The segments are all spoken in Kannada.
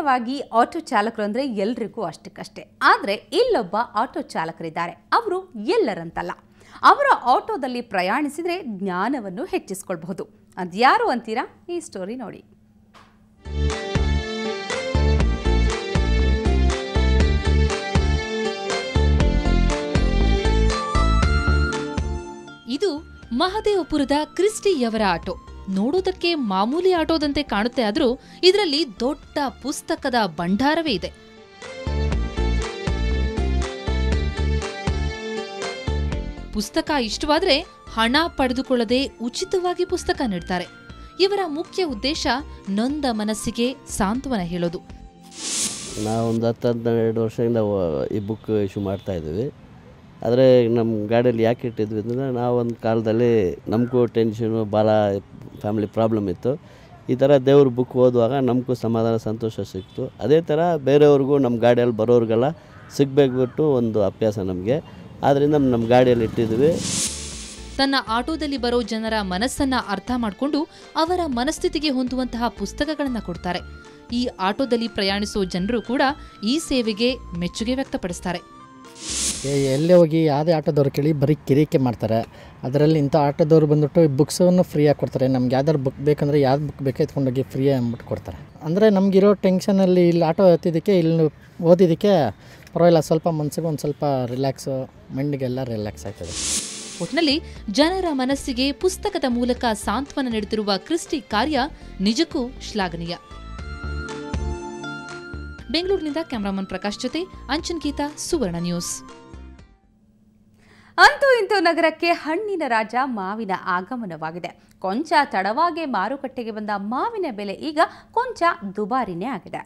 ಸಾಮಾನ್ಯವಾಗಿ ಆಟೋ ಚಾಲಕರು ಅಂದರೆ ಎಲ್ರಿಗೂ ಅಷ್ಟಕ್ಕಷ್ಟೇ ಆದರೆ ಇಲ್ಲೊಬ್ಬ ಆಟೋ ಚಾಲಕರಿದ್ದಾರೆ ಅವರು ಎಲ್ಲರಂತಲ್ಲ ಅವರ ಆಟೋದಲ್ಲಿ ಪ್ರಯಾಣಿಸಿದರೆ ಜ್ಞಾನವನ್ನು ಹೆಚ್ಚಿಸ್ಕೊಳ್ಬಹುದು ಅದ್ಯಾರು ಅಂತೀರಾ ಈ ಸ್ಟೋರಿ ನೋಡಿ ಇದು ಮಹದೇವಪುರದ ಕ್ರಿಸ್ಟಿಯವರ ಆಟೋ ನೋಡೋದಕ್ಕೆ ಮಾಮೂಲಿ ಆಟೋದಂತೆ ಕಾಣುತ್ತೆ ಆದ್ರೂ ಇದರಲ್ಲಿ ದೊಡ್ಡ ಪುಸ್ತಕದ ಭಂಡಾರವೇ ಇದೆ ಪುಸ್ತಕ ಇಷ್ಟವಾದ್ರೆ ಹಣ ಪಡೆದುಕೊಳ್ಳದೆ ಉಚಿತವಾಗಿ ಪುಸ್ತಕ ನೀಡ್ತಾರೆ ಇವರ ಮುಖ್ಯ ಉದ್ದೇಶ ನೊಂದ ಮನಸ್ಸಿಗೆ ಸಾಂತ್ವನ ಹೇಳೋದು ನಾವೊಂದು ಹತ್ತು ಹನ್ನೆರಡು ವರ್ಷದಿಂದ ವ- ಈ ಬುಕ್ ಇಶ್ಯೂ ಮಾಡ್ತಾ ಇದ್ದೀವಿ ಆದರೆ ನಮ್ಮ ಗಾಡಿಯಲ್ಲಿ ಯಾಕೆ ಇಟ್ಟಿದ್ವಿ ಅಂದರೆ ನಾವೊಂದು ಕಾಲದಲ್ಲಿ ನಮಗೂ ಟೆನ್ಷನು ಭಾಳ ಫ್ಯಾಮಿಲಿ ಪ್ರಾಬ್ಲಮ್ ಇತ್ತು ಈ ಥರ ದೇವ್ರ ಬುಕ್ ಓದುವಾಗ ನಮಗೂ ಸಮಾಧಾನ ಸಂತೋಷ ಸಿಕ್ತು ಅದೇ ಥರ ಬೇರೆಯವ್ರಿಗೂ ನಮ್ಮ ಗಾಡಿಯಲ್ಲಿ ಬರೋರಿಗೆಲ್ಲ ಸಿಗಬೇಕು ಬಿಟ್ಟು ಒಂದು ಅಭ್ಯಾಸ ನಮಗೆ ಆದ್ದರಿಂದ ನಮ್ಮ ಗಾಡಿಯಲ್ಲಿ ಇಟ್ಟಿದ್ವಿ ತನ್ನ ಆಟೋದಲ್ಲಿ ಬರೋ ಜನರ ಮನಸ್ಸನ್ನ ಅರ್ಥ ಮಾಡಿಕೊಂಡು ಅವರ ಮನಸ್ಥಿತಿಗೆ ಹೊಂದುವಂತಹ ಪುಸ್ತಕಗಳನ್ನ ಕೊಡ್ತಾರೆ ಈ ಆಟೋದಲ್ಲಿ ಪ್ರಯಾಣಿಸೋ ಜನರು ಕೂಡ ಈ ಸೇವೆಗೆ ಮೆಚ್ಚುಗೆ ವ್ಯಕ್ತಪಡಿಸ್ತಾರೆ ಎ- ಎಲ್ಲೇ ಹೋಗಿ ಯಾವುದೇ ಆಟೋದವ್ರು ಕೇಳಿ ಬರೀ ಕಿರಿಕೆ ಮಾಡ್ತಾರೆ ಅದರಲ್ಲಿ ಇಂಥ ಆಟೋದವ್ರು ಬಂದ್ಬಿಟ್ಟು ಬುಕ್ಸನ್ನು ಫ್ರೀಯಾಗಿ ಕೊಡ್ತಾರೆ ನಮ್ಗೆ ಯಾವ್ದಾದ್ರು ಬುಕ್ ಬೇಕಂದರೆ ಯಾವ್ದು ಬುಕ್ ಬೇಕು ಎತ್ಕೊಂಡೋಗಿ ಫ್ರೀ ಅಂದ್ಬಿಟ್ಟು ಕೊಡ್ತಾರೆ ಅಂದರೆ ನಮಗಿರೋ ಟೆನ್ಷನಲ್ಲಿ ಇಲ್ಲಿ ಆಟೋ ಹತ್ತಿದ್ದಕ್ಕೆ ಇಲ್ಲಿ ಓದಿದ್ದಕ್ಕೆ ಪರವಾಗಿಲ್ಲ ಸ್ವಲ್ಪ ಮನಸ್ಸಿಗೆ ಒಂದು ಸ್ವಲ್ಪ ರಿಲ್ಯಾಕ್ಸು ಮೈಂಡಿಗೆಲ್ಲ ರಿಲ್ಯಾಕ್ಸ್ ಆಯ್ತದೆ ಒಟ್ನಲ್ಲಿ ಜನರ ಮನಸ್ಸಿಗೆ ಪುಸ್ತಕದ ಮೂಲಕ ಸಾಂತ್ವನ ನೀಡುತ್ತಿರುವ ಕ್ರಿಸ್ಟಿ ಕಾರ್ಯ ನಿಜಕ್ಕೂ ಶ್ಲಾಘನೀಯ ಬೆಂಗಳೂರಿನಿಂದ ಕ್ಯಾಮರಾಮನ್ ಪ್ರಕಾಶ್ ಜೊತೆ ಅಂಚನ್ ಗೀತಾ ಸುವರ್ಣ ನ್ಯೂಸ್ ಅಂತೂ ಇಂತೂ ನಗರಕ್ಕೆ ಹಣ್ಣಿನ ರಾಜ ಮಾವಿನ ಆಗಮನವಾಗಿದೆ ಕೊಂಚ ತಡವಾಗಿ ಮಾರುಕಟ್ಟೆಗೆ ಬಂದ ಮಾವಿನ ಬೆಲೆ ಈಗ ಕೊಂಚ ದುಬಾರಿನೇ ಆಗಿದೆ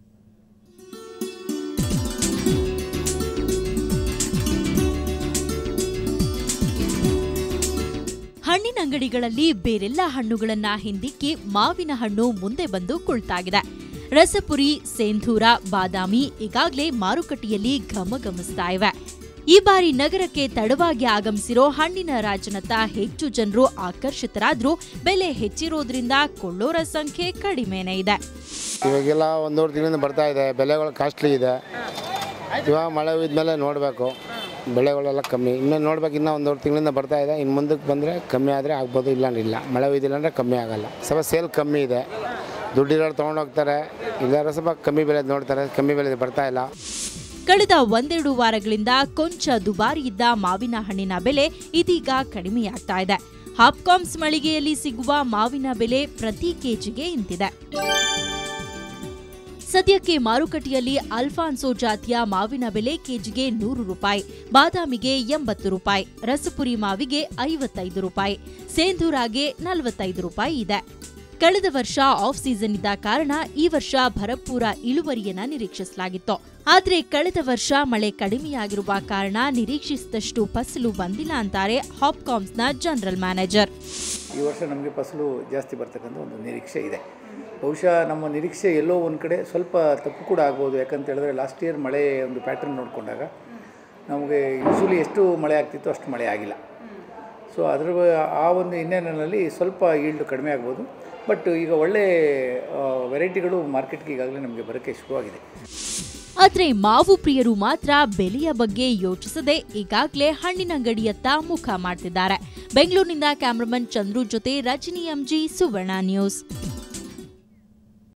ಹಣ್ಣಿನ ಅಂಗಡಿಗಳಲ್ಲಿ ಬೇರೆಲ್ಲ ಹಣ್ಣುಗಳನ್ನ ಹಿಂದಿಕ್ಕಿ ಮಾವಿನ ಹಣ್ಣು ಮುಂದೆ ಬಂದು ಕುಳಿತಾಗಿದೆ ರಸಪುರಿ ಸೇಂಧೂರ ಬಾದಾಮಿ ಈಗಾಗಲೇ ಮಾರುಕಟ್ಟೆಯಲ್ಲಿ ಘಮಘಮಿಸ್ತಾ ಇವೆ ಈ ಬಾರಿ ನಗರಕ್ಕೆ ತಡವಾಗಿ ಆಗಮಿಸಿರೋ ಹಣ್ಣಿನ ರಾಜನತ್ತ ಹೆಚ್ಚು ಜನರು ಆಕರ್ಷಿತರಾದ್ರೂ ಬೆಲೆ ಹೆಚ್ಚಿರೋದ್ರಿಂದ ಕೊಳ್ಳೋರ ಸಂಖ್ಯೆ ಕಡಿಮೆನೇ ಇದೆ ಇವಾಗೆಲ್ಲ ಒಂದೂವರೆ ತಿಂಗಳಿಂದ ಬರ್ತಾ ಇದೆ ಬೆಲೆಗಳು ಕಾಸ್ಟ್ಲಿ ಇದೆ ಇವಾಗ ಮಳೆ ಇದ್ಮೇಲೆ ನೋಡಬೇಕು ಬೆಳೆಗಳೆಲ್ಲ ಕಮ್ಮಿ ಇನ್ನು ನೋಡ್ಬೇಕು ಇನ್ನೂ ಒಂದೂವರೆ ತಿಂಗಳಿಂದ ಬರ್ತಾ ಇದೆ ಇನ್ನು ಮುಂದಕ್ಕೆ ಬಂದರೆ ಕಮ್ಮಿ ಆದರೆ ಆಗ್ಬೋದು ಇಲ್ಲ ಇಲ್ಲ ಮಳೆ ಒಯ್ದಿಲ್ಲ ಅಂದರೆ ಕಮ್ಮಿ ಆಗಲ್ಲ ಸ್ವಲ್ಪ ಸೇಲ್ ಕಮ್ಮಿ ಇದೆ ದುಡ್ಡಿರೋರು ತೊಗೊಂಡೋಗ್ತಾರೆ ಇಲ್ಲಾರ ಸ್ವಲ್ಪ ಕಮ್ಮಿ ಬೆಲೆ ನೋಡ್ತಾರೆ ಕಮ್ಮಿ ಬೆಲೆ ಬರ್ತಾ ಇಲ್ಲ ಕಳೆದ ಒಂದೆರಡು ವಾರಗಳಿಂದ ಕೊಂಚ ದುಬಾರಿ ಇದ್ದ ಮಾವಿನ ಹಣ್ಣಿನ ಬೆಲೆ ಇದೀಗ ಕಡಿಮೆಯಾಗ್ತಾ ಇದೆ ಹಾಪ್ಕಾಮ್ಸ್ ಮಳಿಗೆಯಲ್ಲಿ ಸಿಗುವ ಮಾವಿನ ಬೆಲೆ ಪ್ರತಿ ಕೆಜಿಗೆ ಇಂತಿದೆ ಸದ್ಯಕ್ಕೆ ಮಾರುಕಟ್ಟೆಯಲ್ಲಿ ಅಲ್ಫಾನ್ಸೋ ಜಾತಿಯ ಮಾವಿನ ಬೆಲೆ ಕೆಜಿಗೆ ನೂರು ರೂಪಾಯಿ ಬಾದಾಮಿಗೆ ಎಂಬತ್ತು ರೂಪಾಯಿ ರಸಪುರಿ ಮಾವಿಗೆ ಐವತ್ತೈದು ರೂಪಾಯಿ ಸೇಂಧೂರಾಗೆ ನಲವತ್ತೈದು ರೂಪಾಯಿ ಇದೆ ಕಳೆದ ವರ್ಷ ಆಫ್ ಸೀಸನ್ ಇದ್ದ ಕಾರಣ ಈ ವರ್ಷ ಭರಪೂರ ಇಳುವರಿಯನ್ನ ನಿರೀಕ್ಷಿಸಲಾಗಿತ್ತು ಆದ್ರೆ ಕಳೆದ ವರ್ಷ ಮಳೆ ಕಡಿಮೆಯಾಗಿರುವ ಕಾರಣ ನಿರೀಕ್ಷಿಸಿದಷ್ಟು ಫಸಲು ಬಂದಿಲ್ಲ ಅಂತಾರೆ ಹಾಪ್ಕಾಮ್ಸ್ನ ಜನರಲ್ ಮ್ಯಾನೇಜರ್ ಈ ವರ್ಷ ನಮಗೆ ಫಸಲು ಜಾಸ್ತಿ ಬರ್ತಕ್ಕಂಥ ಒಂದು ನಿರೀಕ್ಷೆ ಇದೆ ಬಹುಶಃ ನಮ್ಮ ನಿರೀಕ್ಷೆ ಎಲ್ಲೋ ಒಂದು ಕಡೆ ಸ್ವಲ್ಪ ತಪ್ಪು ಕೂಡ ಆಗ್ಬೋದು ಯಾಕಂತ ಹೇಳಿದ್ರೆ ಲಾಸ್ಟ್ ಇಯರ್ ಮಳೆ ಒಂದು ಪ್ಯಾಟರ್ನ್ ನೋಡಿಕೊಂಡಾಗ ನಮಗೆ ಯೂಶ್ವಲಿ ಎಷ್ಟು ಮಳೆ ಆಗ್ತಿತ್ತು ಅಷ್ಟು ಮಳೆ ಆಗಿಲ್ಲ ಸೊ ಅದರ ಆ ಒಂದು ಹಿನ್ನೆಲೆಯಲ್ಲಿ ಸ್ವಲ್ಪ ಈಲ್ಡ್ ಕಡಿಮೆ ಆಗ್ಬೋದು ಬಟ್ ಈಗ ಒಳ್ಳೆ ವೆರೈಟಿಗಳು ಮಾರ್ಕೆಟ್ಗೆ ಈಗಾಗಲೇ ನಮಗೆ ಬರೋಕ್ಕೆ ಶುರುವಾಗಿದೆ ಆದ್ರೆ ಮಾವು ಪ್ರಿಯರು ಮಾತ್ರ ಬೆಲೆಯ ಬಗ್ಗೆ ಯೋಚಿಸದೆ ಈಗಾಗಲೇ ಹಣ್ಣಿನಂಗಡಿಯತ್ತ ಮುಖ ಮಾಡ್ತಿದ್ದಾರೆ ಬೆಂಗಳೂರಿನಿಂದ ಕ್ಯಾಮರಾಮನ್ ಚಂದ್ರು ಜೊತೆ ರಜನಿ ಎಂಜಿ ಸುವರ್ಣ ನ್ಯೂಸ್